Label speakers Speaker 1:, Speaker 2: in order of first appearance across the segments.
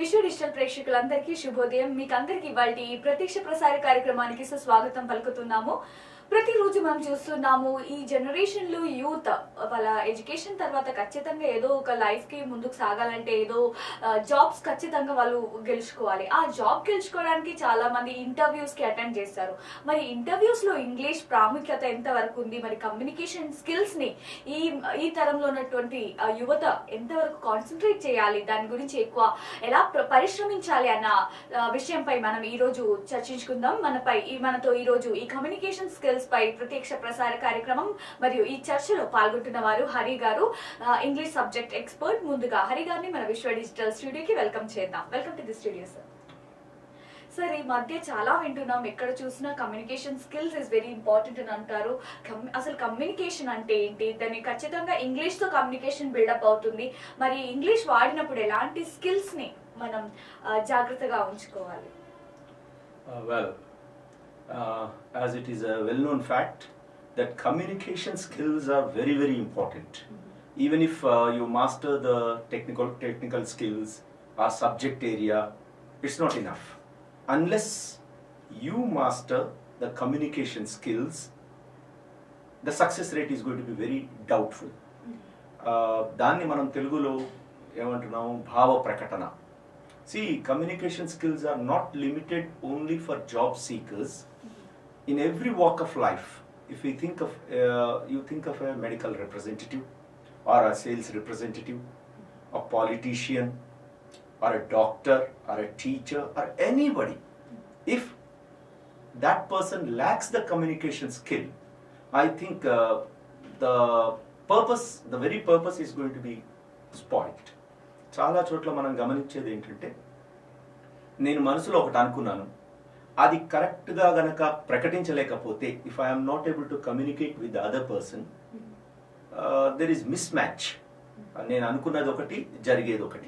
Speaker 1: విశ్వ డిజిటల్ ప్రేక్షకులందరికీ శుభోదయం మీకు అందరికి ఇవాళ ఈ ప్రత్యక్ష ప్రసార కార్యక్రమానికి సుస్వాగతం పలుకుతున్నాము ప్రతిరోజు మనం చూస్తున్నాము ఈ జనరేషన్ లో యూత్ వాళ్ళ ఎడ్యుకేషన్ తర్వాత ఖచ్చితంగా ఏదో ఒక లైఫ్ కి ముందుకు సాగాలంటే ఏదో జాబ్స్ ఖచ్చితంగా వాళ్ళు గెలుచుకోవాలి ఆ జాబ్ గెలుచుకోవడానికి చాలా మంది ఇంటర్వ్యూస్ కి అటెండ్ చేస్తారు మరి ఇంటర్వ్యూస్ లో ఇంగ్లీష్ ప్రాముఖ్యత ఎంత వరకు ఉంది మరి కమ్యూనికేషన్ స్కిల్స్ ని ఈ ఈ తరంలో ఉన్నటువంటి ఆ, యువత ఎంతవరకు కాన్సన్ట్రేట్ చేయాలి దాని గురించి ఎక్కువ ఎలా ప్ర- పరిశ్రమించాలి అన్న ఆ, విషయంపై మనం ఈ రోజు చర్చించుకుందాం మనపై ఈ మనతో ఈ రోజు ఈ కమ్యూనికేషన్ స్కిల్స్ పై ప్రత్యక్ష ప్రసార కార్యక్రమం మరియు ఈ చర్చలో పాల్గొంటున్న వారు హరి గారు ఆ, ఇంగ్లీష్ సబ్జెక్ట్ ఎక్స్పర్ట్ ముందుగా హరి గారిని మన విశ్వ డిజిటల్ స్టూడియోకి వెల్కమ్ చేద్దాం welcome to the studio sir sir ఈ మధ్య చాలా వింటున్నాం ఎక్కడ చూసినా communication skills is very important అని అంటారు కమ్- అసలు కమ్యూనికేషన్ అంటే ఏంటి దాన్ని ఖచ్చితంగా ఇంగ్లీష్ తో కమ్యూనికేషన్ బిల్డప్ అవుతుంది మరి ఇంగ్లీష్ వాడినప్పుడు ఎలాంటి స్కిల్స్ ని మనం ఆ, జాగ్రత్తగా ఉంచుకోవాలి
Speaker 2: Uh, well, uh, as it is a well-known fact that communication skills are very, very important. Even if uh, you master the technical technical skills or subject area, it's not enough unless you master the communication skills. The success rate is going to be very doubtful. Uh, దాన్ని మనం తెలుగులో ఏమంటున్నాము భావ ప్రకటన See, communication skills are not limited only for job seekers. In every walk of life, if we think of, uh, you think of a medical representative, or a sales representative, a politician, or a doctor, or a teacher, or anybody, if that person lacks the communication skill, I think uh, the purpose, the very purpose is going to be spoiled. చాలా చోట్ల మనం గమనించేది ఏంటంటే నేను మనసులో ఒకటి అనుకున్నాను అది కరెక్ట్గా గనక ప్రకటించలేకపోతే if I'm not able to communicate with the other person there is miss match నేను అనుకున్నది ఒకటి జరిగేది ఒకటి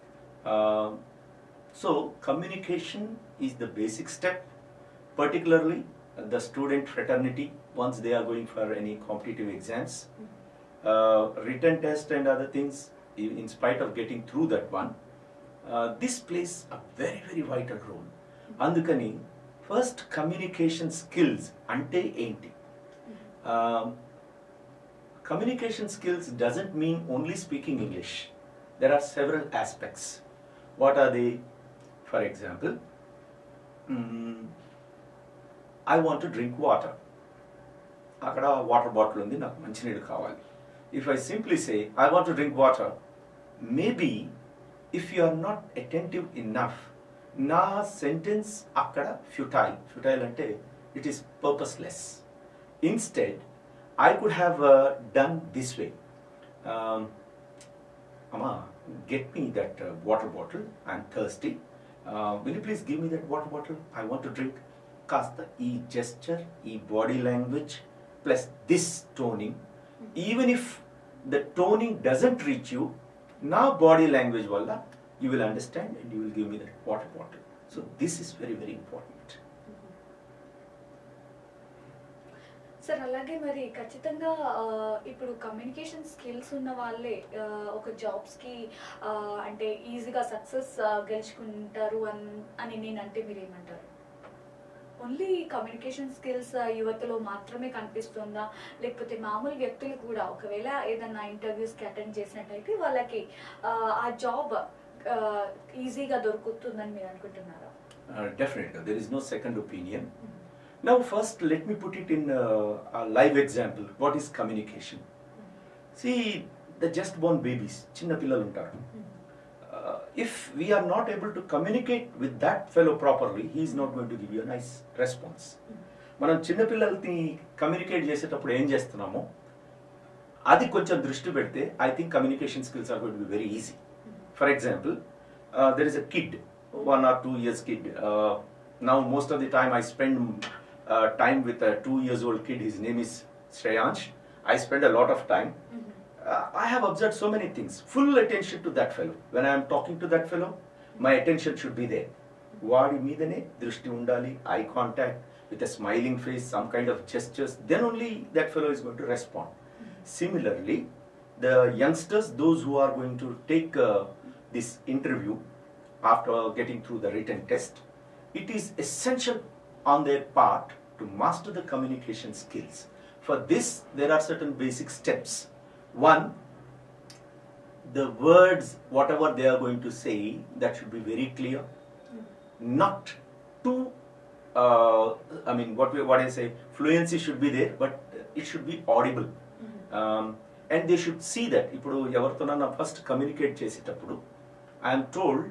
Speaker 2: so communication is the basic step particularly uh, the student fraternity once they are going for any competitive exams uh, written test and other things in, in spite of getting through that one uh, this plays a very very vital role అందుకని first communication skills అంటే ఏంటి communication skills doesn't mean only speaking English there are several aspects what are they for example I want drink water అక్కడ water bottle ఉంది నాకు మంచినీళ్ళు కావాలి if I simply say I want drink water maybe if you are not attentive enough నా sentence అక్కడ futile futile అంటే it is purposeless instead I could have done this way అమ్మా get me that water bottle I'm thirsty will you please give me that water bottle I want to drink కాస్త ఈ gesture ఈ body language plus this toning even if the toning doesn't reach you నా body language వల్ల you will understand and you will give me that water bottle so this is very very important
Speaker 1: sir అలాగే మరి ఖచ్చితంగా ఆ, ఇప్పుడు communication skills ఉన్న వాళ్ళే ఆ, ఒక జాబ్స్ కి ఆ, అంటే ఈజీగా సక్సెస్ గెలుచుకుంటారు అన్ అని నేను అంటే మీరు ఏమంటారు ఓన్లీ కమ్యూనికేషన్ స్కిల్స్ యువతలో మాత్రమే కనిపిస్తుందా లేకపోతే మామూలు వ్యక్తులు కూడా ఒకవేళ ఏదన్నా ఇంటర్వ్యూస్ కి అటెండ్ చేసినట్టయితే వాళ్ళకి ఆ, ఆ జాబ్ ఈజీగా దొరుకుతుందని మీరు అనుకుంటున్నారా
Speaker 2: డెఫినెట్గా there is no second opinion Now, first, let me put it in uh, a live example. What is communication? See, the just born babies, చిన్న పిల్లలు ఉంటారు Uh, if we are not able to communicate with that fellow properly, he is not going to give you a nice response. మనం చిన్నపిల్లల్ని communicate చేసేటప్పుడు ఏం చేస్తున్నామో అది కొంచెం దృష్టి పెడితే I think communication skills are got be very easy for example there is a kid one or two years kid now most of the time I spend time with a two years old kid. His name is Shreyansh. I spend a lot of time. Uh, I have observed so many things. Full attention to that fellow. When I am talking to that fellow, my attention should be there. వాడి మీదనే దృష్టి ఉండాలి eye contact with a smiling face some kind of gestures then only that fellow is going to respond similarly the youngsters, those who are going to take uh, this interview, after getting through the written test, it is essential on their part to master the communication skills. For this, there are certain basic steps. One, the words, whatever they are going to say, that should be very clear, not too. Uh, I mean, what we, what I say, fluency should be there, but it should be audible. Um, and they should see that ఇప్పుడు ఎవరితోనన్నా first communicate చేసేటప్పుడు I'm told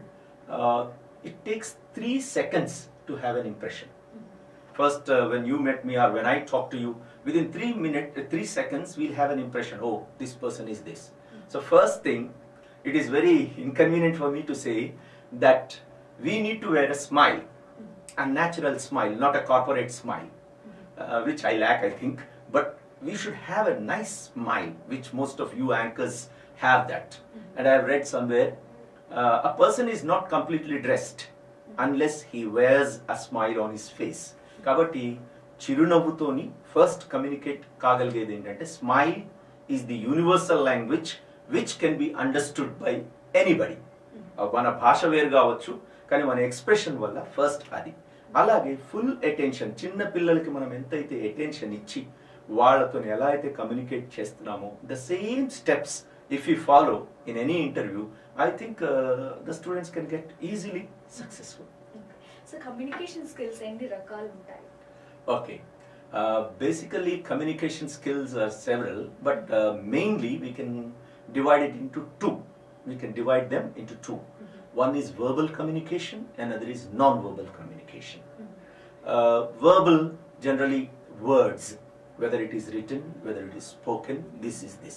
Speaker 2: it takes three seconds to have an impression First, uh, when you met me or when I talk to you, within three minutes, uh, three seconds, we'll have an impression. Oh, this person is this. So first thing, it is very inconvenient for me to say that we need to wear a smile, a natural smile, not a corporate smile, uh, which I lack, I think. But we should have a nice smile, which most of you anchors have that. And I have read somewhere, uh, a person is not completely dressed unless he wears a smile on his face. కాబట్టి చిరునవ్వుతోని first communicate కాగలిగేది ఏంటంటే smile is the universal language which can be understood by anybody మన భాష వేరు కావచ్చు కానీ మన expression వల్ల ఫస్ట్ అది అలాగే ఫుల్ అటెన్షన్ చిన్న పిల్లలకి మనం ఎంతైతే అటెన్షన్ ఇచ్చి వాళ్ళతో ఎలా అయితే కమ్యూనికేట్ చేస్తున్నామో the same steps if you follow in any interview I think the students can get easily successful
Speaker 1: so communication skills ఎన్ని రకాలు ఉంటాయి
Speaker 2: Okay. Uh, basically, communication skills are several, but uh, mainly we can divide it into two. We can divide them into two. One is verbal communication, another is non-verbal communication. Uh, verbal, generally words, whether it is written, whether it is spoken, this is this.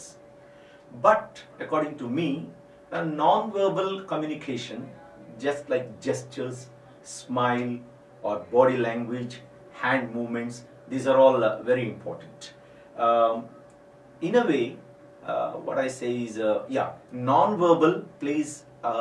Speaker 2: But according to me, a non-verbal communication, just like gestures, smile, or body language, hand movements, these are all uh, very important. Um, in a way, uh, what I say is, uh, yeah, non-verbal plays a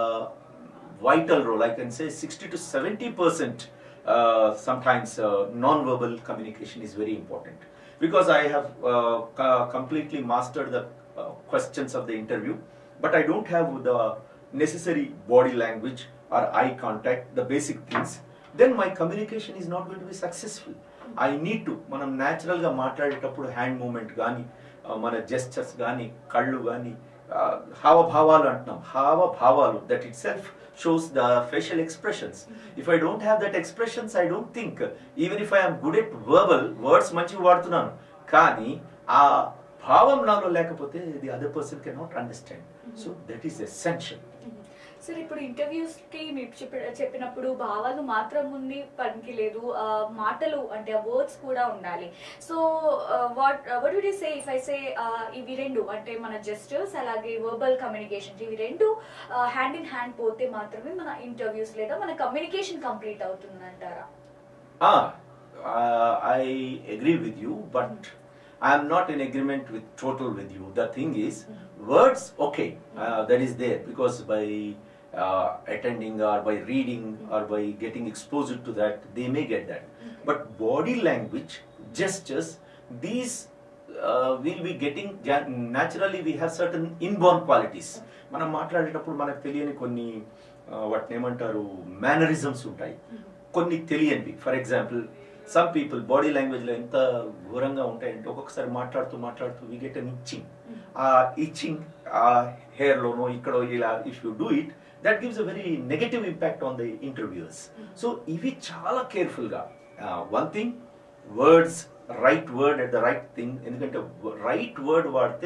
Speaker 2: vital role. I can say 60 to 70 percent. Uh, sometimes uh, non-verbal communication is very important because I have uh, co- completely mastered the uh, questions of the interview, but I don't have the necessary body language or eye contact, the basic things. Then my communication is not going to be successful. I need to మనం న్యాచురల్గా మాట్లాడేటప్పుడు hand moment కానీ మన gestures కానీ కళ్ళు కానీ హావభావాలు అంటున్నాం హావభావాలు that itself shows the facial expressions if I don't have that expressions I don't think even if I'm good at verbal words మంచిగా వాడుతున్నాను కానీ ఆ భావం నాలో లేకపోతే the other person can not understand so that is essential
Speaker 1: sir ఇప్పుడు interviews కి మీరు చెప్పి- చెప్పినప్పుడు భావాలు మాత్రం ఉంది పనికి లేదు ఆ, మాటలు అంటే వర్డ్స్ కూడా ఉండాలి so what what would you say if I say ఇవి రెండు అంటే మన జెస్టర్స్ అలాగే వర్బల్ కమ్యూనికేషన్ ఇవి రెండు హ్యాండ్ ఇన్ హ్యాండ్ పోతే మాత్రమే మన ఇంటర్వ్యూస్ లేదా మన కమ్యూనికేషన్ కంప్లీట్ అవుతుంది అంటారా
Speaker 2: Ah, uh, I agree with you, but I am not in agreement with total with you. The thing is, words, okay, uh, that is there because by uh, attending or by reading or by getting exposed to that, they may get that. But body language, gestures, these uh, we'll be getting ja- naturally we have certain inborn qualities మనం మాట్లాడేటప్పుడు మనకు తెలియని కొన్ని uh, వాటిని ఏమంటారు mannerisms ఉంటాయి కొన్ని తెలియనివి for example some people body language లో ఎంత ఘోరంగా ఉంటాయంటే ఒక్కొక్కసారి మాట్లాడుతూ మాట్లాడుతూ వి గెట్ అన్ ఇచ్చింగ్ ఆ ఇచ్చింగ్ ఆ హెయిర్ లోనో ఇక్కడో ఇలా if you do it that gives a very negative impact on the interviews so ఇవి చాలా కేర్ఫుల్ గా one thing words right word at the right thing ఎందుకంటే రైట్ వర్డ్ వాడితే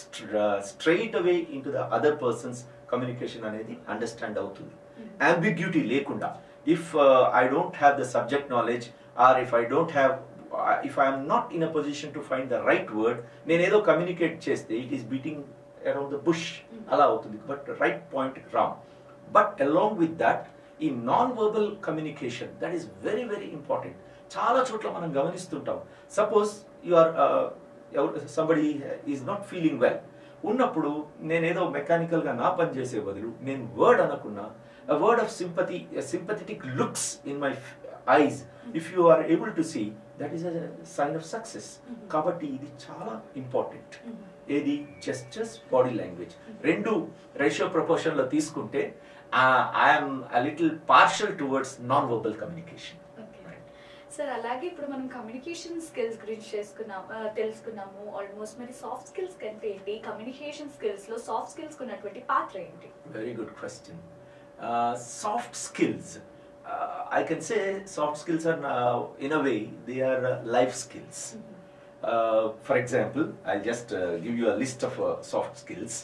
Speaker 2: straight away into the other persons communication అనేది understand అవుతుంది ambiguity లేకుండా if I don't have the subject knowledge or if I don't have if I'm not in a position to find the right word నేను ఏదో communicate చేస్తే it is beating around the bush అలా అవుతుంది but right point wrong but along with that ఈ non verbal communication that is very very important చాలా చోట్ల మనం గమనిస్తుంటాం సపోజ్ యు ఆర్ ఎవరు somebody is not feeling well ఉన్నప్పుడు నేనేదో మెకానికల్ గా నా పని చేసే బదులు నేను వర్డ్ అనకున్నా a word of sympathy, a sympathetic looks in my f- eyes, if you are able to see, that is a sign of success. కాబట్టి ఇది చాలా ఇంపార్టెంట్ ఏది జస్టస్ బాడీ లాంగ్వేజ్ రెండు రేషియో ప్రపోర్షన్ లో తీసుకుంటే uh, I am a little partial towards non-verbal communication.
Speaker 1: Okay sir అలాగే ఇప్పుడు మనం కమ్యూనికేషన్ స్కిల్స్ గురించి చేసుకున్నాం ఆ, తెలుసుకున్నాము ఆల్మోస్ట్ మరి సాఫ్ట్ స్కిల్స్ కంటే ఏంటి కమ్యూనికేషన్ స్కిల్స్ లో సాఫ్ట్ స్కిల్స్ ఉన్నటువంటి పాత్ర ఏంటి
Speaker 2: Very good question. Uh, soft skills. Uh, I can say soft skills are, uh, in a way, they are uh, life skills. Uh, for example, I'll just uh, give you a list of uh, soft skills.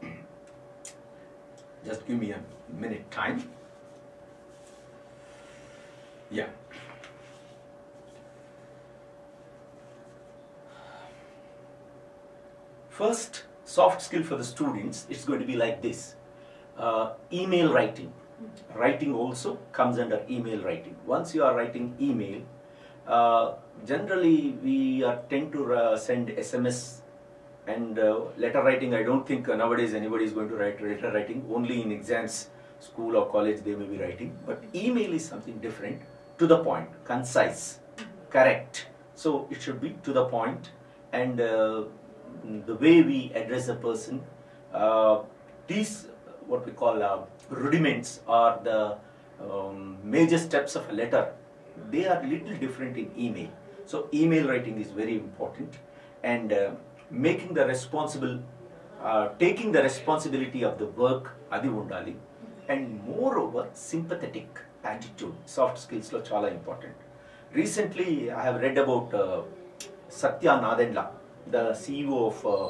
Speaker 2: just give me a minute time. Yeah. First, soft skill for the students, it's going to be like this. Uh, email writing. Writing also comes under email writing. Once you are writing email, uh, generally we are tend to uh, send SMS and uh, letter writing. I don't think uh, nowadays anybody is going to write letter writing. Only in exams, school or college they may be writing. But email is something different, to the point, concise, correct. So it should be to the point, and uh, the way we address a person. Uh, these what we call uh, rudiments are the um, major steps of a letter. They are little different in email. So email writing is very important, and uh, making the responsible, uh, taking the responsibility of the work, adi undali, and moreover sympathetic attitude, soft skills lo chala important. Recently, I have read about uh, Satya Nadella, the CEO of uh,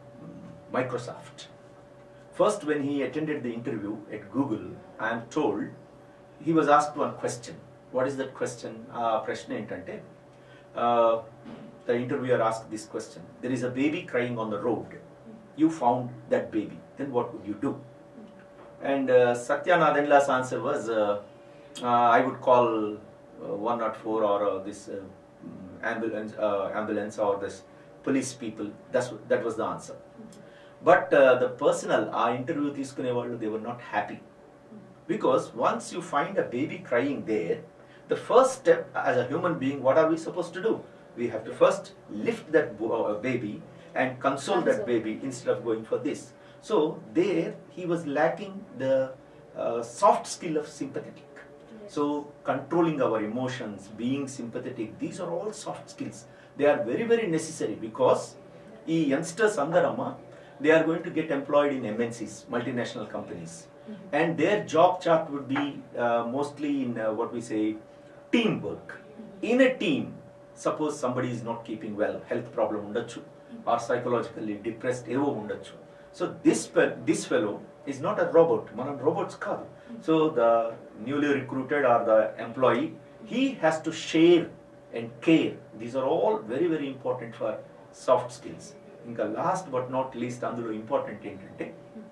Speaker 2: Microsoft. First, when he attended the interview at Google, I am told he was asked one question. What is that question? Uh, ప్రశ్న ఏంటంటే uh, the interviewer asked this question. There is a baby crying on the road. You found that baby. Then what would you do? And uh, Satya Nadella's answer was, uh, uh, I would call uh, 104 or uh, this uh, mm, ambulance, uh, ambulance or this police people. That's what- that was the answer. But uh, the personnel, our interview తీసుకునే వాళ్ళు they were not happy. Because once you find a baby crying there, the first step as a human being, what are we supposed to do? We have to first lift that bo- uh, baby and console that
Speaker 1: Console.
Speaker 2: baby instead of going for this. So there he was lacking the uh, soft skill of sympathetic. So controlling our emotions, being sympathetic, these are all soft skills. They are very very necessary because ఈ youngsters అందరమ్మా they are going to get employed in MNCs multinational companies and their job chart would be mostly in what we say team work in a team suppose somebody is not keeping well health problem ఉండొచ్చు or psychologically depressed ఏవో ఉండొచ్చు so this this fellow is not a robot మనం robots కాదు so the newly recruited or the employee he has to share and care these are all very very important for soft skills ఇంకా last but not least అందులో important ఏంటంటే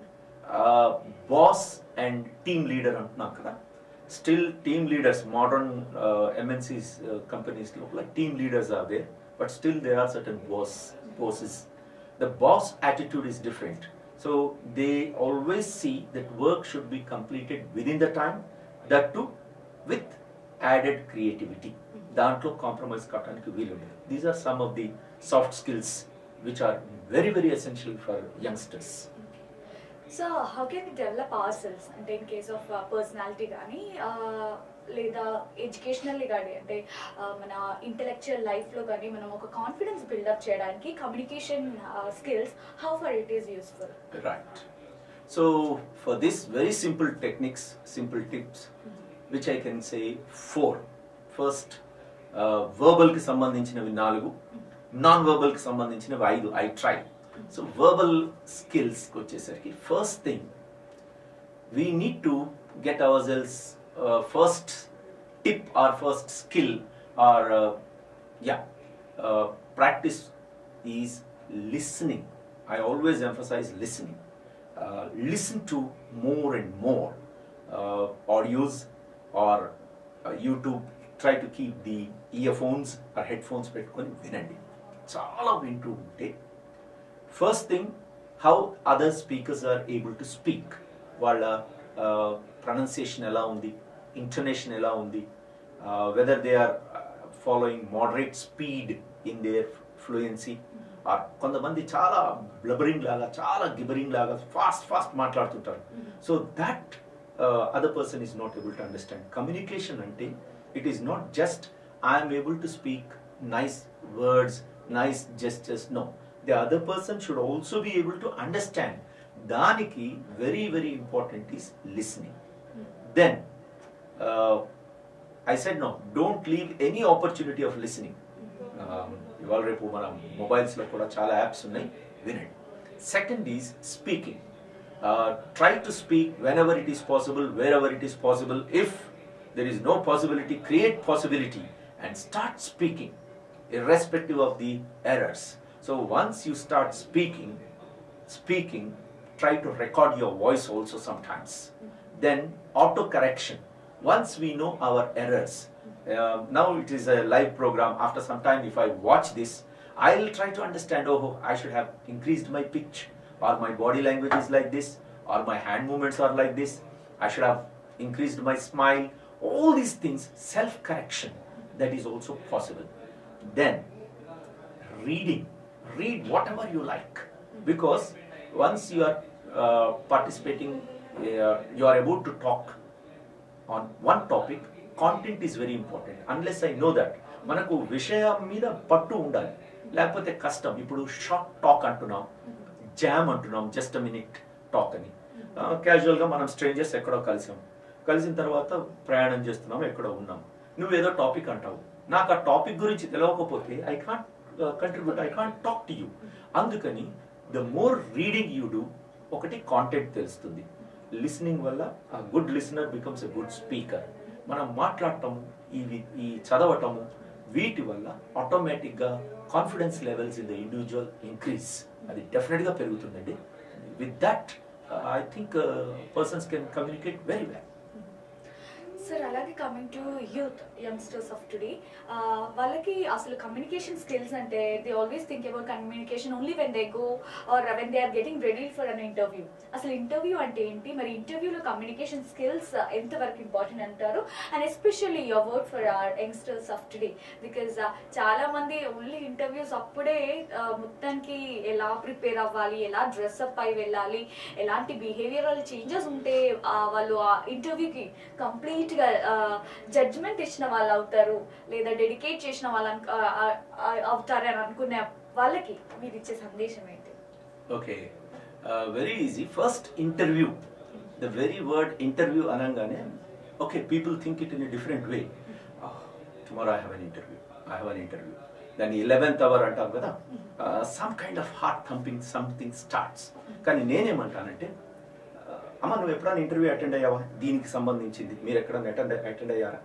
Speaker 2: boss and team leader అంటున్నాం కదా still team leaders modern MNCs companies లోపల team leaders are there but still they are certain boss bosses the boss attitude is different so they always see that work should be completed within the time that too with added creativity దాంట్లో compromise కావడానికి వీలు లేదు these are some of the soft skills which are very very essential for youngsters
Speaker 1: so how can we develop ourselves అంటే in case of personality కానీ లేదా educationally కానీ అంటే uh, మన ఇంటెలెక్చువల్ లైఫ్లో కానీ మనం ఒక కాన్ఫిడెన్స్ బిల్డప్ చేయడానికి communication skills how far it is useful
Speaker 2: Right. So for this very simple techniques, simple tips, which I can say four. First, uh, verbal కి సంబంధించినవి నాలుగు నాన్ వర్బల్ కి సంబంధించినవి ఐదు I try so verbal skills వచ్చేసరికి first thing we need to get ourselves uh, first tip or first skill or uh, yeah uh, practice is listening i always emphasize listening uh, listen to more and more uh, audios or uh, youtube try to keep the earphones or headphones పెట్టుకొని వినండి చాలా వింటూ ఉంటే first thing how other speakers are able to speak వాళ్ళ pronunciation ఎలా ఉంది intonation ఎలా ఉంది whether they are following moderate speed in their fluency or కొంతమంది చాలా బ్లబరింగ్ లాగా చాలా గిబరింగ్ లాగా ఫాస్ట్ ఫాస్ట్ మాట్లాడుతుంటారు so that other person is not able to understand communication అంటే it is not just I'm able to speak nice words nice gestures no the other person should also B able to understand దానికి very very important is listening then I said no don't leave any opportunity of listening ఇవాళ రేపు మన మొబైల్స్లో కూడా చాలా apps ఉన్నాయి వినండి second is speaking try to speak whenever it is possible wherever it is possible if there is no possibility create possibility and start speaking irrespective of the errors. So once you start speaking, speaking, try to record your voice also sometimes. Then auto correction. Once we know our errors, uh, now it is a live program. After some time, if I watch this, I'll try to understand. Oh, I should have increased my pitch, or my body language is like this, or my hand movements are like this. I should have increased my smile. All these things, self correction, that is also possible. Then reading read whatever you like because once you are uh, participating uh, you are able to talk on one topic content is very important unless i know that మనకు విషయం మీద పట్టు ఉండాలి లేకపోతే కష్టం ఇప్పుడు short talk అంటున్నాం JAM అంటున్నాం జస్ట్ మినిట్ టాక్ అని క్యాజువల్గా మనం స్ట్రేంజర్స్ ఎక్కడో కలిసాం కలిసిన తర్వాత ప్రయాణం చేస్తున్నాం ఎక్కడో ఉన్నాం నువ్వేదో టాపిక్ అంటావు నాకు ఆ టాపిక్ గురించి తెలియకపోతే I can't contribute I can't talk to you అందుకని the more reading you do ఒకటి కాంటెంట్ తెలుస్తుంది లిసనింగ్ వల్ల a good listener becomes a good speaker మనం మాట్లాడటము ఇవి ఈ చదవటము వీటి వల్ల ఆటోమేటిక్గా confidence levels in the individual increase అది డెఫినెట్గా పెరుగుతుందండి with that I think persons can communicate very well
Speaker 1: sir అలాగే coming to youth youngsters of today వాళ్ళకి అసలు కమ్యూనికేషన్ స్కిల్స్ అంటే they always think about communication only when they go or when they are getting ready for an interview అసలు interview అంటే ఏంటి మరి ఇంటర్వ్యూలో communication skills ఎంతవరకు ఇంపార్టెంట్ అంటారు and especially your word for our youngsters of today because చాలా మంది only interviews అప్పుడే uh, మొత్తానికి ఎలా ప్రిపేర్ అవ్వాలి ఎలా డ్రెస్అప్ అయి వెళ్ళాలి ఎలాంటి బిహేవియరల్ చేంజెస్ ఉంటే uh, వాళ్ళు ఆ ఇంటర్వ్యూకి కంప్లీట్ గా జడ్జ్మెంట్ ఇచ్చిన వాళ్ళు అవుతారు లేదా డెడికేట్ చేసిన వాళ్ళు అను- ఆ, ఆ, ఆ, అవుతారని అనుకునే వాళ్ళకి మీరు ఇచ్చే సందేశం ఏంటి
Speaker 2: okay very easy first interview the very word interview అనగానే okay people think it in a different way tomorrow I have an interview I have an interview దాన్ని ఎలెవెన్త్ అవర్ అంటాం కదా some kind of heart thumping something starts కానీ నేనేమంటానంటే uh, అమ్మ నువ్వు ఎప్పుడైనా interview attend అయ్యావా దీనికి సంబంధించింది మీరు ఎక్కడైనా అటెండ్ అటెండ్ అయ్యారా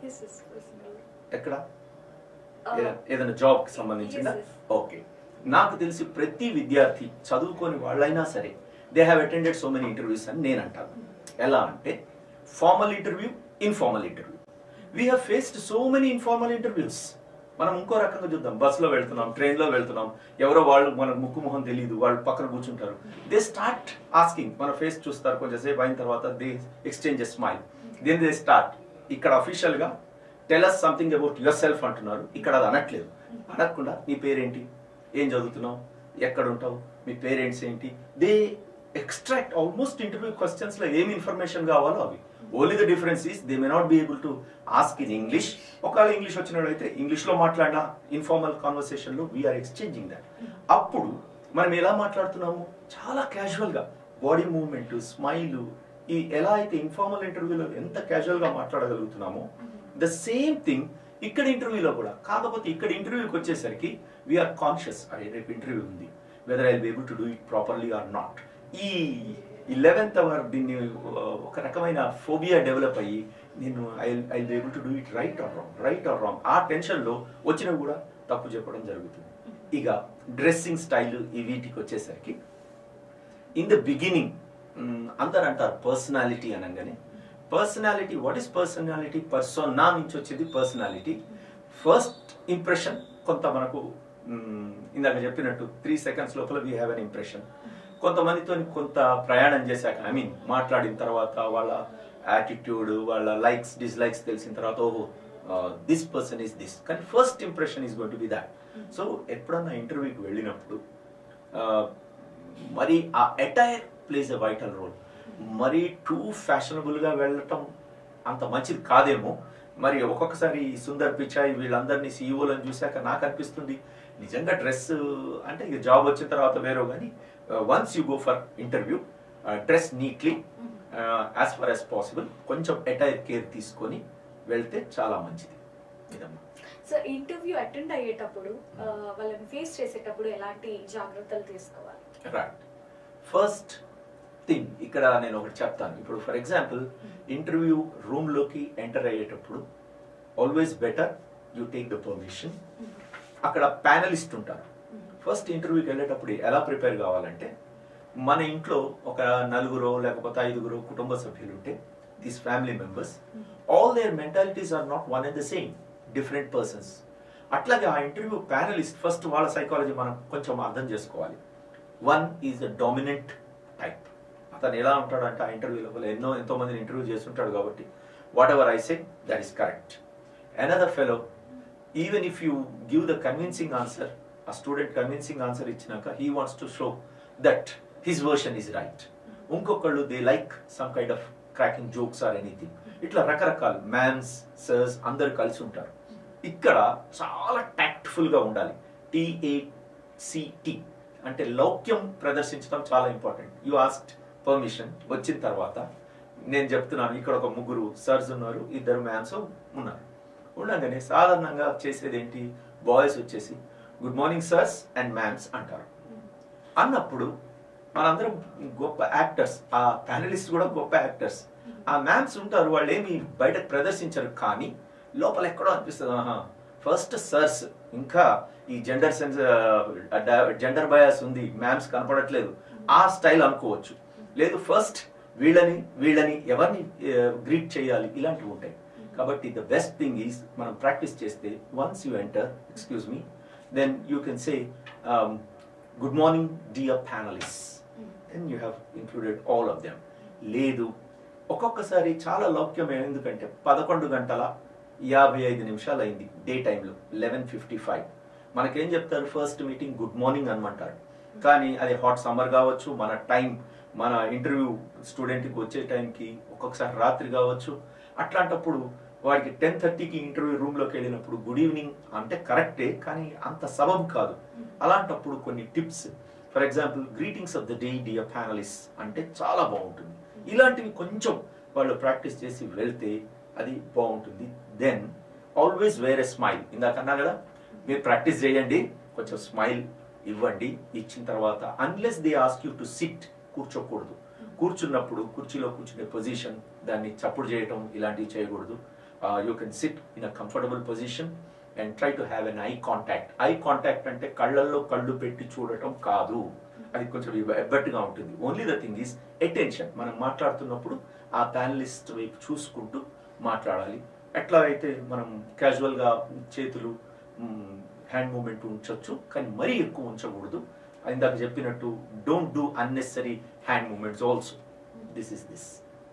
Speaker 2: ఎక్కడ ఏదైనా- ఏదైనా జాబ్ కి సంబంధించిందా
Speaker 1: Yes, yes.
Speaker 2: ఓకే నాకు తెలిసి ప్రతి విద్యార్థి చదువుకొని వాళ్ళైనా సరే they have attended so many interviews అని నేను అంటాను ఎలా అంటే formal interview informal interview we have faced so many informal interviews మనం ఇంకో రకంగా చూద్దాం బస్సులో వెళ్తున్నాం ట్రైన్లో వెళ్తున్నాం ఎవరో వాళ్ళు మన ముక్కు మొహం తెలియదు వాళ్ళు పక్కన కూర్చుంటారు దే స్టార్ట్ ఆస్కింగ్ మన ఫేస్ చూస్తారు కొంచెంసేపు అయిన తర్వాత they exchange smile then they start ఇక్కడ అఫీషియల్ గా tell us something about yourself అంటున్నారు ఇక్కడ అది అనట్లేదు అనకుండా నీ పేరేంటి ఏం చదువుతున్నావు ఎక్కడ ఉంటావు మీ పేరెంట్స్ ఏంటి they extract almost interview questions లో ఏం ఇన్ఫర్మేషన్ కావాలో అవి only the difference is they may not be able to ask in English ఒకవేళ ఇంగ్లీష్ వచ్చినట్లయితే ఇంగ్లీష్ లో మాట్లాడిన ఇన్ఫార్మల్ కాన్వర్సేషన్ లో వీఆర్ ఎక్స్చేంజింగ్ దట్ అప్పుడు మనం ఎలా మాట్లాడుతున్నాము చాలా క్యాజువల్ గా బాడీ మూవ్మెంట్ స్మైల్ ఈ ఎలా అయితే ఇన్ఫార్మల్ ఇంటర్వ్యూలో ఎంత క్యాజువల్ గా మాట్లాడగలుగుతున్నామో ద సేమ్ థింగ్ ఇక్కడ ఇంటర్వ్యూలో కూడా కాకపోతే ఇక్కడ ఇంటర్వ్యూకి వచ్చేసరికి వీఆర్ కాన్షియస్ అరే రేపు ఇంటర్వ్యూ ఉంది whether I be able to do it properly or not ఈ ఇలెవెన్త్ అవర్ దీన్ని uh, ఒక రకమైన ఫోబియా డెవలప్ అయ్యి నేను I I be able to do it right or wrong right or wrong ఆ టెన్షన్లో వచ్చినా కూడా తప్పు చెప్పడం జరుగుతుంది ఇక డ్రెస్సింగ్ స్టైల్ ఈ వీటికి వచ్చేసరికి ఇన్ ద బిగినింగ్ అందరు అంటారు పర్సనాలిటీ అనగానే personality what is personality persona నుంచి వచ్చేది పర్సనాలిటీ ఫస్ట్ ఇంప్రెషన్ కొంత మనకు మ్, ఇందాక చెప్పినట్టు త్రీ సెకండ్స్ లోపల వీ హ్యావ్ అన్ ఇంప్రెషన్ కొంతమందితో కొంత ప్రయాణం చేశాక ఐ మీన్ మాట్లాడిన తర్వాత వాళ్ళ యాటిట్యూడ్ వాళ్ళ లైక్స్ డిస్లైక్స్ తెలిసిన తర్వాత ఓహో దిస్ పర్సన్ ఈస్ దిస్ కానీ first impression is going to be that so ఎప్పుడన్నా ఇంటర్వ్యూకి వెళ్ళినప్పుడు ఆ, మరి ఆ attire plays a vital role మరీ టూ ఫ్యాషనబుల్గా వెళ్ళటం అంత మంచిది కాదేమో మరి ఒక్కొక్కసారి ఈ సుందర్ పిచాయ్ వీళ్ళందరినీ సీఈఓలను చూశాక నాకు అనిపిస్తుంది నిజంగా డ్రెస్ అంటే ఇక జాబ్ వచ్చిన తర్వాత వేరో కానీ once you go for interview dress neatly as far as possible కొంచెం ఎటైర్ కేర్ తీసుకొని వెళ్తే చాలా మంచిది ఇదమ్మా
Speaker 1: సో ఇంటర్వ్యూ అటెండ్ అయ్యేటప్పుడు ఆ, వాళ్ళని ఫేస్ చేసేటప్పుడు ఎలాంటి జాగ్రత్తలు తీసుకోవాలి
Speaker 2: రైట్ ఫస్ట్ థింగ్ ఇక్కడ నేను ఒకటి చెప్తాను ఇప్పుడు ఫర్ ఎగ్జాంపుల్ ఇంటర్వ్యూ రూమ్లోకి ఎంటర్ అయ్యేటప్పుడు always better you take the permission అక్కడ ప్యానలిస్ట్ ఉంటారు ఫస్ట్ ఇంటర్వ్యూకి వెళ్ళేటప్పుడు ఎలా ప్రిపేర్ కావాలంటే మన ఇంట్లో ఒక నలుగురు లేకపోతే ఐదుగురు కుటుంబ సభ్యులు ఉంటే these family members all their mentalities are not one and the same different persons అట్లాగే ఆ ఇంటర్వ్యూ ప్యానలిస్ట్ ఫస్ట్ వాళ్ళ సైకాలజీ మనం కొంచెం అర్థం చేసుకోవాలి one is the dominant type అతను ఎలా ఉంటాడంటే ఆ ఇంటర్వ్యూ లోపల ఎన్నో ఎంతో మందిని ఇంటర్వ్యూ చేస్తుంటాడు కాబట్టి whatever I say that is correct another fellow even if you give the convincing answer ఆ స్టూడెంట్ కన్విన్సింగ్ ఆన్సర్ ఇచ్చినాక he wants to show that his version is right ఇంకొకళ్ళు they like some kind of cracking jokes or anything ఇట్లా రకరకాల man's sirs అందరు కలిసి ఉంటారు ఇక్కడ చాలా tactful గా ఉండాలి టిఏసిటి అంటే లౌక్యం ప్రదర్శించడం చాలా ఇంపార్టెంట్ యు ఆస్ట్ పర్మిషన్ వచ్చిన తర్వాత నేను చెప్తున్నాను ఇక్కడ ఒక ముగ్గురు సర్స్ ఉన్నారు ఇద్దరు మ్యామ్స్ ఉన్నారు ఉండగానే సాధారణంగా చేసేది ఏంటి బాయ్స్ వచ్చేసి good morning sirs and ma'ams అంటారు అన్నప్పుడు మనందరం గొప్ప యాక్టర్స్ ఆ ప్యానలిస్ట్ కూడా గొప్ప యాక్టర్స్ ఆ మ్యామ్స్ ఉంటారు వాళ్ళు ఏమి బయటకు ప్రదర్శించరు కానీ లోపల ఎక్కడో అనిపిస్తుంది ఆహా ఫస్ట్ సర్స్ ఇంకా ఈ జెండర్ సెన్స్ జెండర్ బయాస్ ఉంది మ్యామ్స్ కనపడట్లేదు ఆ స్టైల్ అనుకోవచ్చు లేదు ఫస్ట్ వీళ్ళని వీళ్ళని ఎవరిని గ్రీట్ చేయాలి ఇలాంటివి ఉంటాయి కాబట్టి ద బెస్ట్ థింగ్ ఈజ్ మనం ప్రాక్టీస్ చేస్తే once you enter excuse me then you can say good morning dear panelist then you have included all of them లేదు ఒక్కొక్కసారి చాలా లౌక్యం ఎందుకంటే పదకొండు గంటల యాభై ఐదు నిమిషాలు అయింది డే టైంలో లెవెన్ ఫిఫ్టీ ఫైవ్ మనకేం చెప్తారు ఫస్ట్ మీటింగ్ గుడ్ మార్నింగ్ అనమంటారు కానీ అది హాట్ సమ్మర్ కావచ్చు మన టైం మన ఇంటర్వ్యూ స్టూడెంట్కి వచ్చే టైంకి ఒక్కొక్కసారి రాత్రి కావచ్చు అట్లాంటప్పుడు వాడికి టెన్ థర్టీకి ఇంటర్వ్యూ రూమ్లోకి వెళ్ళినప్పుడు గుడ్ ఈవినింగ్ అంటే కరెక్టే కానీ అంత సబబ్ కాదు అలాంటప్పుడు కొన్ని tips for example greetings of the day dear panelist అంటే చాలా బాగుంటుంది ఇలాంటివి కొంచెం వాళ్ళు ప్రాక్టీస్ చేసి వెళ్తే అది బాగుంటుంది then always wear a smile ఇందాక అన్నా కదా మీరు ప్రాక్టీస్ చేయండి కొంచెం స్మైల్ ఇవ్వండి ఇచ్చిన తర్వాత unless they ask you to sit కూర్చోకూడదు కూర్చున్నప్పుడు కుర్చీలో కూర్చునే పొజిషన్ దాన్ని చప్పుడు చేయటం ఇలాంటివి చేయకూడదు you can sit in a comfortable position and try to have an eye contact eye contact అంటే కళ్ళల్లో కళ్ళు పెట్టి చూడటం కాదు అది కొంచెం ఎబ్బట్టుగా ఉంటుంది only the thing is attention మనం మాట్లాడుతున్నప్పుడు ఆ ప్యానలిస్ట్ వైపు చూసుకుంటూ మాట్లాడాలి ఎట్లా అయితే మనం క్యాజువల్గా చేతులు హ్యాండ్ మూమెంట్ ఉంచవచ్చు కానీ మరీ ఎక్కువ ఉంచకూడదు ఇందాక చెప్పినట్టు don't do unnecessary hand movements also this is this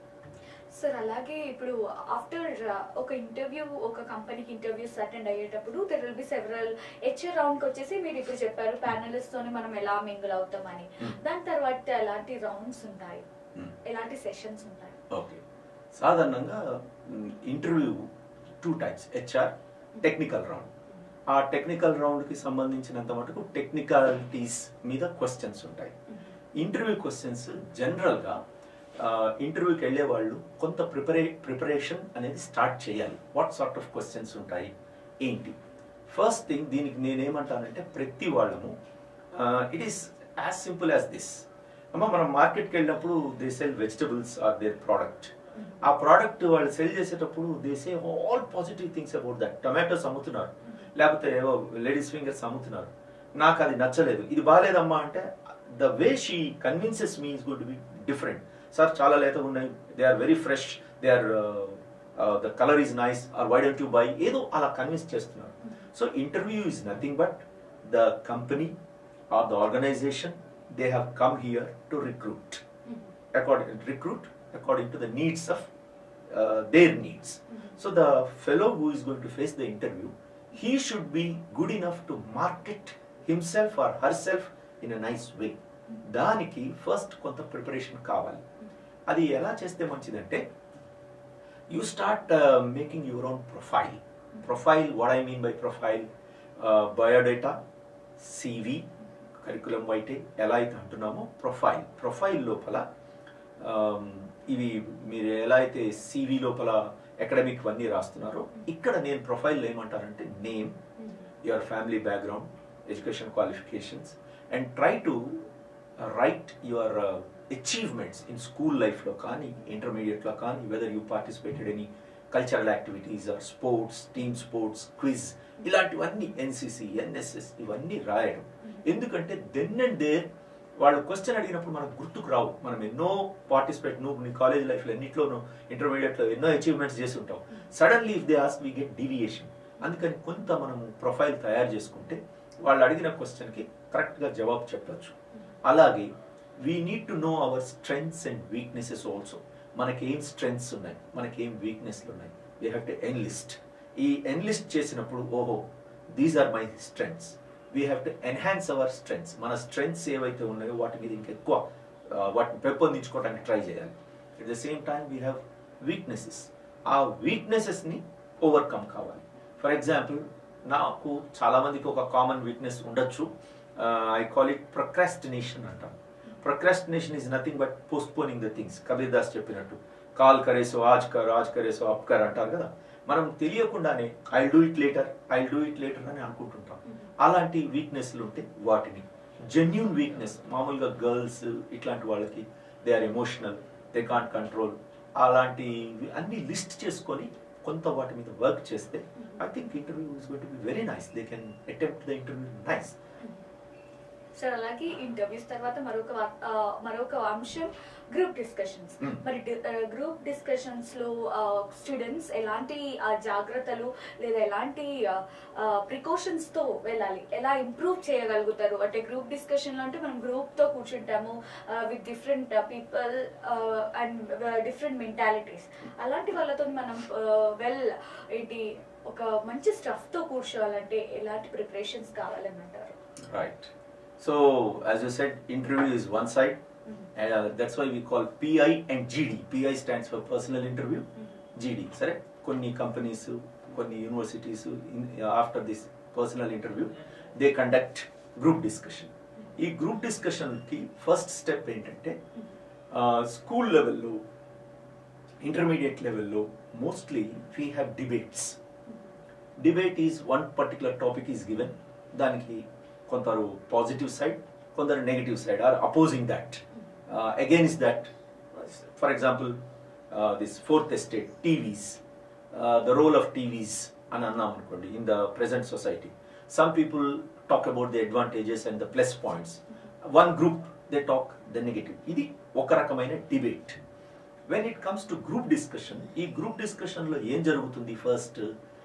Speaker 1: sir అలాగే ఇప్పుడు ఆఫ్టర్ ఒక ఇంటర్వ్యూ ఒక కంపెనీకి ఇంటర్వ్యూస్ అటెండ్ అయ్యేటప్పుడు there will be several HR round కి వచ్చేసి మీరు ఇప్పుడు చెప్పారు ప్యానలిస్ట్ తోని మనం ఎలా మింగిల్ అవుతామని
Speaker 2: Hmm.
Speaker 1: దాని తర్వాత ఎలాంటి రౌండ్స్ ఉంటాయి ఎలాంటి సెషన్స్ ఉంటాయి
Speaker 2: ఓకే సాధారణంగా interview two types HR technical round ఆ టెక్నికల్ రౌండ్కి సంబంధించినంత మటుకు టెక్నికాలిటీస్ మీద క్వశ్చన్స్ ఉంటాయి ఇంటర్వ్యూ క్వశ్చన్స్ జనరల్గా ఇంటర్వ్యూకి వెళ్ళే వాళ్ళు కొంత ప్రిపరే ప్రిపరేషన్ అనేది స్టార్ట్ చేయాలి వాట్ సార్ట్ ఆఫ్ క్వశ్చన్స్ ఉంటాయి ఏంటి ఫస్ట్ థింగ్ దీనికి నేనేమంటానంటే ప్రతి వాళ్ళము it is as simple as this అమ్మ మనం మార్కెట్కి వెళ్ళినప్పుడు they sell vegetables or their product ఆ ప్రోడక్ట్ వాళ్ళు సెల్ చేసేటప్పుడు they say all positive things about that tomatoes అమ్ముతున్నారు లేకపోతే ఏవో లేడీస్ ఫింగర్స్ అమ్ముతున్నారు నాకు అది నచ్చలేదు ఇది బాగాలేదమ్మా అంటే the way she convinces me is good be different sir చాలా లేతగా ఉన్నాయి they are very fresh they are the colour is nice or why don't you buy ఏదో అలా కన్విన్స్ చేస్తున్నారు so interview is nothing but the company or the organisation they have come here to recruit according recruit according to the needs of uh, their needs. So the fellow who is going to face the interview, he should be good enough to market himself or herself in a nice way. దానికి ఫస్ట్ కొంత preparation కావాలి అది ఎలా చేస్తే మంచిదంటే you start making your own profile profile what I mean by profile biodata CV curriculum vitae ఎలా అయితే అంటున్నామో ప్రొఫైల్ ప్రొఫైల్ లోపల um, ఇవి మీరు ఎలా అయితే సివి లోపల అకాడమిక్ అన్నీ రాస్తున్నారో ఇక్కడ నేను ప్రొఫైల్ ఏమంటారంటే name your family background education qualifications and try to write your achievements in school లైఫ్లో కానీ ఇంటర్మీడియట్లో కానీ whether you participated any cultural activities or sports team sports quiz ఇలాంటివన్నీ ఎన్సిసి ఎన్ఎస్ఎస్ ఇవన్నీ రాయడం ఎందుకంటే దెన్ అండ్ దేర్ వాళ్ళు క్వశ్చన్ అడిగినప్పుడు మనకు గుర్తుకు రావు మనం ఎన్నో పార్టిసిపేట్ నువ్వు నీ కాలేజ్ లైఫ్లో ఎన్నిట్లోనూ ఇంటర్మీడియట్లో ఎన్నో అచీవ్మెంట్స్ చేసి ఉంటావు suddenly if they ask we get deviation అందుకని కొంత మనం ప్రొఫైల్ తయారు చేసుకుంటే వాళ్ళు అడిగిన క్వశ్చన్కి కరెక్ట్గా జవాబు చెప్పొచ్చు అలాగే we need to know our strengths and weaknesses also మనకి ఏం స్ట్రెంగ్స్ ఉన్నాయి మనకి ఏం వీక్నెస్లు ఉన్నాయి వీ హ్యావ్ టు ఎన్లిస్ట్ ఈ ఎన్లిస్ట్ చేసినప్పుడు ఓహో these are my strengths we have to enhance our strengths మన స్ట్రెంగ్స్ ఏవైతే ఉన్నాయో వాటి మీద ఇంకెక్కువ ఆ, వాటిని పెంపొందించుకోవడానికి ట్రై చేయాలి at the same time we have weaknesses ఆ వీక్నెసెస్ని ఓవర్కమ్ కావాలి ఫర్ ఎగ్జాంపుల్ నాకు చాలా మందికి ఒక కామన్ వీక్నెస్ ఉండొచ్చు ఐ కాల్ ఇట్ ప్రొక్రాస్టినేషన్ అంటాం procrastination is nothing but postponing the things Kabir Das చెప్పినట్టు కాల్ కరేసో ఆజ్ కర్ ఆజ్ కరేసో అప్ కర్ అంటారు కదా మనం తెలియకుండానే I do it later I do it later అని అనుకుంటుంటాం అలాంటి వీక్నెస్లు ఉంటే వాటిని జెన్యున్ వీక్నెస్ మామూలుగా గర్ల్స్ ఇట్లాంటి వాళ్ళకి they are emotional they can't control అలాంటి అన్ని లిస్ట్ చేసుకొని కొంత వాటి మీద వర్క్ చేస్తే I think interview is got be very nice they can attempt the interview nice
Speaker 1: sir అలాగే ఇంటర్వ్యూస్ తర్వాత మరొక వా- ఆ, మరొక అంశం గ్రూప్ డిస్కషన్స్
Speaker 2: Hmm.
Speaker 1: మరి గ్రూప్ డిస్కషన్స్ లో స్టూడెంట్స్ ఎలాంటి ఆ, జాగ్రత్తలు లేదా ఎలాంటి ప్రికాషన్స్ తో వెళ్ళాలి ఎలా ఇంప్రూవ్ చేయగలుగుతారు అంటే గ్రూప్ డిస్కషన్ లో అంటే మనం గ్రూప్ తో కూర్చుంటాము with different people and different mentalities అలాంటి వాళ్ళతో మనం వెల్ ఏంటి ఒక మంచి స్టఫ్ తో కూర్చోవాలంటే ఎలాంటి ప్రిపరేషన్స్ కావాలని అంటారు
Speaker 2: Right. So, as you said, interview is one side. Uh, that's why we call PI and GD. PI stands for personal interview. GD. సరే కొన్ని కంపెనీస్ కొన్ని universities after this personal interview they conduct group discussion ఈ group డిస్కషన్కి first step ఏంటంటే school లెవెల్లో intermediate లెవెల్లో mostly we have debates debate is one particular topic is given దానికి కొందరు పాజిటివ్ సైడ్ కొందరు negative side are opposing that against that for example this fourth estate TVs the role of TVs అని అన్నాం అనుకోండి in the present society some people talk about the advantages and the plus points one group they talk the negative ఇది ఒక రకమైన debate when it comes to group discussion ఈ group డిస్కషన్లో ఏం జరుగుతుంది ఫస్ట్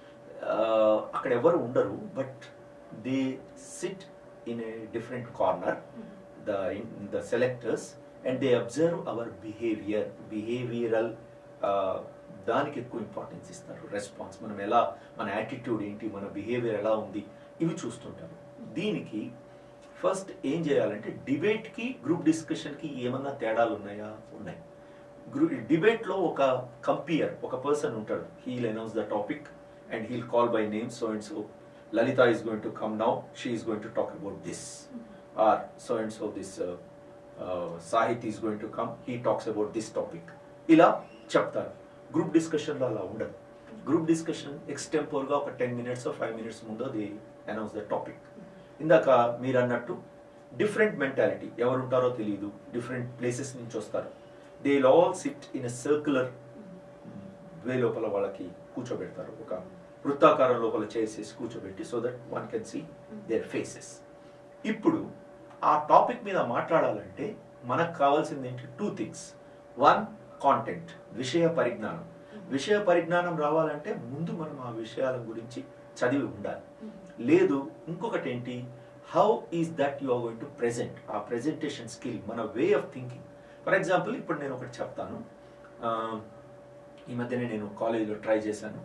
Speaker 2: అక్కడ ఎవరు ఉండరు but they sit in a different corner the the selectors and they observe our behaviour behavioural దానికి ఎక్కువ ఇంపార్టెన్స్ ఇస్తారు రెస్పాన్స్ మనం ఎలా మన యాటిట్యూడ్ ఏంటి మన బిహేవియర్ ఎలా ఉంది ఇవి చూస్తుంటారు దీనికి ఫస్ట్ ఏం చేయాలంటే డిబేట్కి గ్రూప్ డిస్కషన్కి ఏమన్నా తేడాలు ఉన్నాయా ఉన్నాయి గ్రూ డిబేట్లో ఒక కంపియర్ ఒక పర్సన్ ఉంటాడు he'll announce the topic and he'll call by name so and so Lalitha is going to come now she is going to talk about this or so and so this Sahith is going to come he talks about this topic ఇలా చెప్తారు group డిస్కషన్లో అలా ఉండదు group discussion ఎక్స్టెంపోర్గా ఒక ten minutes five minutes ముందు అది announce the topic ఇందాక మీరు అన్నట్టు డిఫరెంట్ మెంటాలిటీ ఎవరు ఉంటారో తెలియదు డిఫరెంట్ ప్లేసెస్ నుంచి వస్తారు they all sit in a circular way లోపల వాళ్ళకి కూర్చోబెడతారు ఒక వృత్తాకారం లోపల చేసేసి కూర్చోబెట్టి so that one can see their faces ఇప్పుడు ఆ టాపిక్ మీద మాట్లాడాలంటే మనకు కావాల్సింది ఏంటి టూ థింగ్స్ వన్ కాంటెంట్ విషయ పరిజ్ఞానం విషయ పరిజ్ఞానం రావాలంటే ముందు మనం ఆ విషయాల గురించి చదివి ఉండాలి లేదు ఇంకొకటి ఏంటి how is that you are going to present ఆ ప్రెజెంటేషన్ స్కిల్ మన way of thinking for example ఇప్పుడు నేను ఒకటి చెప్తాను ఆ, ఈ మధ్యనే నేను కాలేజీలో ట్రై చేశాను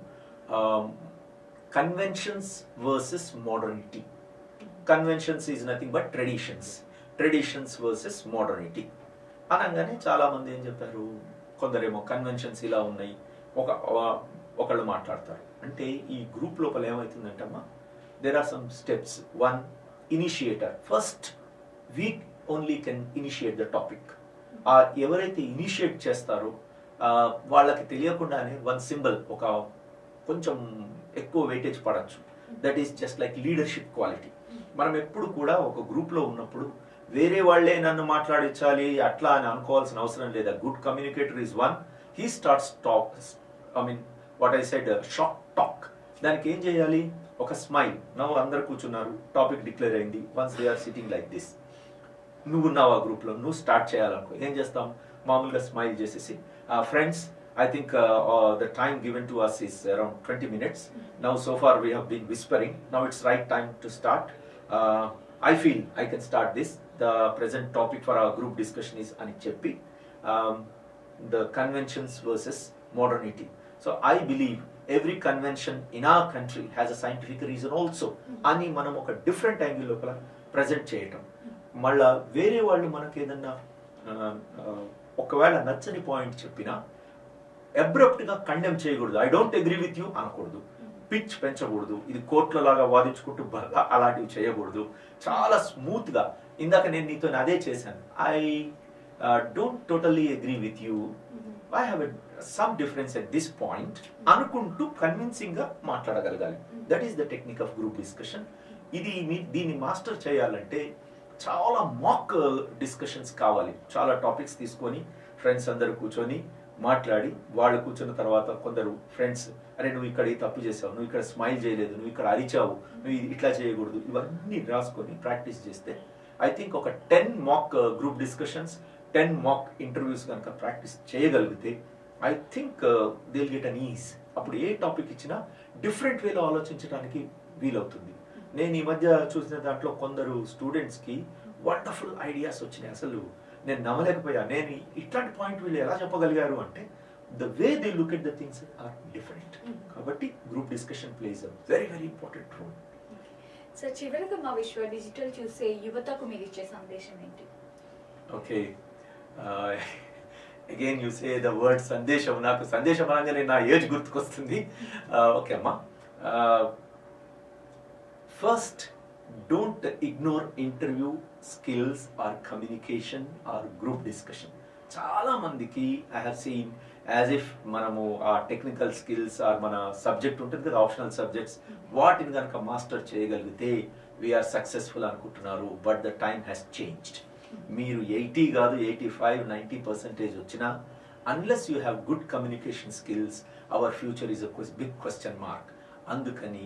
Speaker 2: conventions versus modernity conventions is nothing but traditions traditions versus modernity అనగానే చాలా మంది ఏం చెప్పారు కొందరేమో కన్వెన్షన్స్ ఇలా ఉన్నాయి ఒక ఆ- ఒకళ్ళు మాట్లాడతారు అంటే ఈ గ్రూప్ లోపల ఏమవుతుందంటమ్మా there are some steps one initiator first week only can initiate the topic ఆ ఎవరైతే ఇనిషియేట్ చేస్తారో ఆ, వాళ్ళకి తెలియకుండానే వన్ సింబల్ ఒక కొంచెం ఎక్కువ వెయిటేజ్ పడచ్చు that is just like leadership quality మనం ఎప్పుడు కూడా ఒక గ్రూప్ లో ఉన్నప్పుడు వేరే వాళ్ళే నన్ను మాట్లాడించాలి అట్లా అని అనుకోవాల్సిన అవసరం లేదా good communicator is one he starts talk I mean what I said shock talk దానికి ఏం చేయాలి ఒక స్మైల్ నవ్వు అందరు కూర్చున్నారు టాపిక్ డిక్లేర్ అయింది once they are sitting like this నువ్వు ఉన్నావు ఆ గ్రూప్ లో నువ్వు స్టార్ట్ చేయాలనుకో ఏం చేస్తాం మామూలుగా స్మైల్ చేసేసి friends I think the time given to us is around twenty minutes now so far we have been whispering now it's right time to start I feel I can start this the present topic for our group discussion is అని చెప్పి the conventions versus modernity so I believe every convention in our country has a scientific reason also అని మనం ఒక different angle లోపల present చేయటం మళ్ళా వేరే వాళ్ళు మనకి ఏదన్నా ఆ, ఆ, ఒకవేళ నచ్చని పాయింట్ చెప్పినా అబ్రప్ట్ గా కండెమ్ చేయకూడదు I don't agree with you అనకూడదు పిచ్ పెంచకూడదు ఇది కోర్టుల లాగా వాదించుకుంటూ బ- అలాంటివి చేయకూడదు చాలా స్మూత్ గా ఇందాక నేను నీతో అదే చేశాను I don't totally agree with you I have some difference at this point అనుకుంటూ కన్విన్సింగ్ గా మాట్లాడగలగాలి that is the technique of group discussion ఇది మీ దీన్ని మాస్టర్ చేయాలంటే చాలా మాక్ డిస్కషన్స్ కావాలి చాలా టాపిక్స్ తీసుకొని ఫ్రెండ్స్ అందరు కూర్చొని మాట్లాడి వాళ్ళు కూర్చున్న తర్వాత కొందరు ఫ్రెండ్స్ అరే నువ్వు ఇక్కడ ఈ తప్పు చేసావు నువ్వు ఇక్కడ స్మైల్ చేయలేదు నువ్వు ఇక్కడ అరిచావు నువ్వు ఇది ఇట్లా చేయకూడదు ఇవన్నీ రాసుకొని ప్రాక్టీస్ చేస్తే ఐ థింక్ ఒక ten mock group discussions ten mock interviews కనుక ప్రాక్టీస్ చేయగలిగితే I think they'll get an ease అప్పుడు ఏ టాపిక్ ఇచ్చినా డిఫరెంట్ వేలో ఆలోచించడానికి వీలవుతుంది నేను ఈ మధ్య చూసిన దాంట్లో కొందరు స్టూడెంట్స్ కి వండర్ఫుల్ ఐడియాస్ వచ్చినాయి అసలు నేను నమ్మలేకపోయా నేను ఇట్లాంటి పాయింట్ వీళ్ళు ఎలా చెప్పగలిగారు అంటే the way they look at the things are different కాబట్టి group discussion plays a very very important role
Speaker 1: sir చివరిగా మా విశ్వ డిజిటల్ చూసే యువతకు మీరు ఇచ్చే సందేశం ఏంటి
Speaker 2: okay again you say the word సందేశం నాకు సందేశం అనగానే నా ఏజ్ గుర్తుకొస్తుంది ఓకే అమ్మా first don't ignore interview skills or communication or group discussion చాలా మందికి I have seen as if మనము ఆ టెక్నికల్ స్కిల్స్ ఆర్ మన సబ్జెక్ట్ ఉంటుంది కదా ఆప్షనల్ సబ్జెక్ట్స్ వాటిని కనుక మాస్టర్ చేయగలిగితే వీఆర్ సక్సెస్ఫుల్ అనుకుంటున్నారు but the time has changed మీరు ఎయిటీ కాదు ఎయిటీ ఫైవ్ నైంటీ పర్సెంటేజ్ వచ్చినా unless you have good communication skills our future is a big question mark అందుకని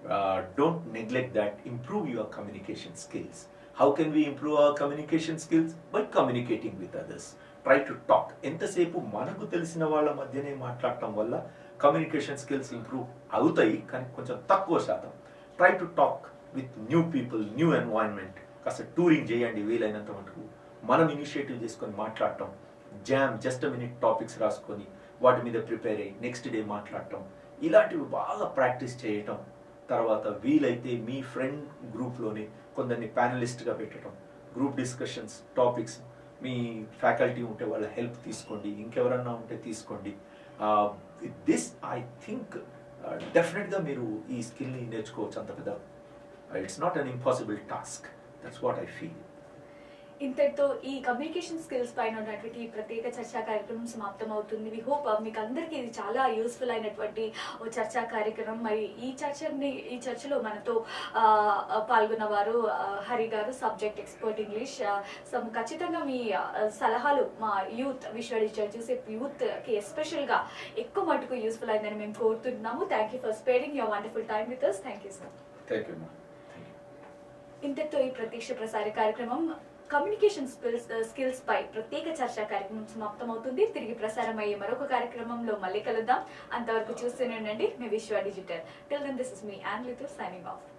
Speaker 2: don't neglect that improve your communication skills how can we improve our communication skills by communicating with others try to talk ఎంతసేపు మనకు తెలిసిన వాళ్ళ మధ్యనే మాట్లాడటం వల్ల communication skills improve అవుతాయి కానీ కొంచెం తక్కువ శాతం try to talk with new people new environment కాస్త టూరింగ్ చేయండి వీలైనంత మటుకు మనం ఇనిషియేటివ్ చేసుకొని మాట్లాడటం జామ్ జస్ట్ మినిట్ టాపిక్స్ రాసుకొని వాటి మీద ప్రిపేర్ అయ్యి నెక్స్ట్ డే మాట్లాడటం ఇలాంటివి బాగా ప్రాక్టీస్ చేయటం తర్వాత వీలైతే మీ ఫ్రెండ్ గ్రూప్లోనే కొందరిని ప్యానలిస్ట్గా పెట్టడం గ్రూప్ డిస్కషన్స్ టాపిక్స్ మీ ఫ్యాకల్టీ ఉంటే వాళ్ళ హెల్ప్ తీసుకోండి ఇంకెవరన్నా ఉంటే తీసుకోండి విత్ దిస్ ఐ థింక్ డెఫినెట్గా మీరు ఈ స్కిల్ని నేర్చుకోవచ్చు అంత పెద్ద it's not an impossible task that's what I feel
Speaker 1: ఇంతటితో ఈ కమ్యూనికేషన్ స్కిల్స్ పైన ఉన్నటువంటి ఈ ప్రత్యేక చర్చా కార్యక్రమం సమాప్తం అవుతుంది వి హోప్ మీకు అందరికీ ఇది చాలా యూస్ఫుల్ అయినటువంటి ఓ చర్చా కార్యక్రమం మరి ఈ చర్చని ఈ చర్చలో మనతో ఆ, పాల్గొన్న వారు ఆ, Hari garu subject expert English ఆ, సో ఖచ్చితంగా మీ ఆ, సలహాలు మా యూత్ విశ్వ డిజిటల్ చూసే యూత్ కి ఎస్పెషల్ గా ఎక్కువ మటుకు యూస్ఫుల్ అయిందని మేము కోరుతున్నాము thank you for sparing your wonderful time with us thank you sir
Speaker 2: thank you thank you
Speaker 1: ఇంతటితో ఈ ప్రత్యక్ష ప్రసార కార్యక్రమం కమ్యూనికేషన్ స్కిల్స్ స్కిల్స్ పై ప్రత్యేక చర్చా కార్యక్రమం సమాప్తం అవుతుంది తిరిగి ప్రసారం అయ్యే మరొక కార్యక్రమంలో మళ్ళీ కలుద్దాం అంతవరకు చూస్తూనే ఉండండి మీ Vishwa digital till then this is me and Lithu signing of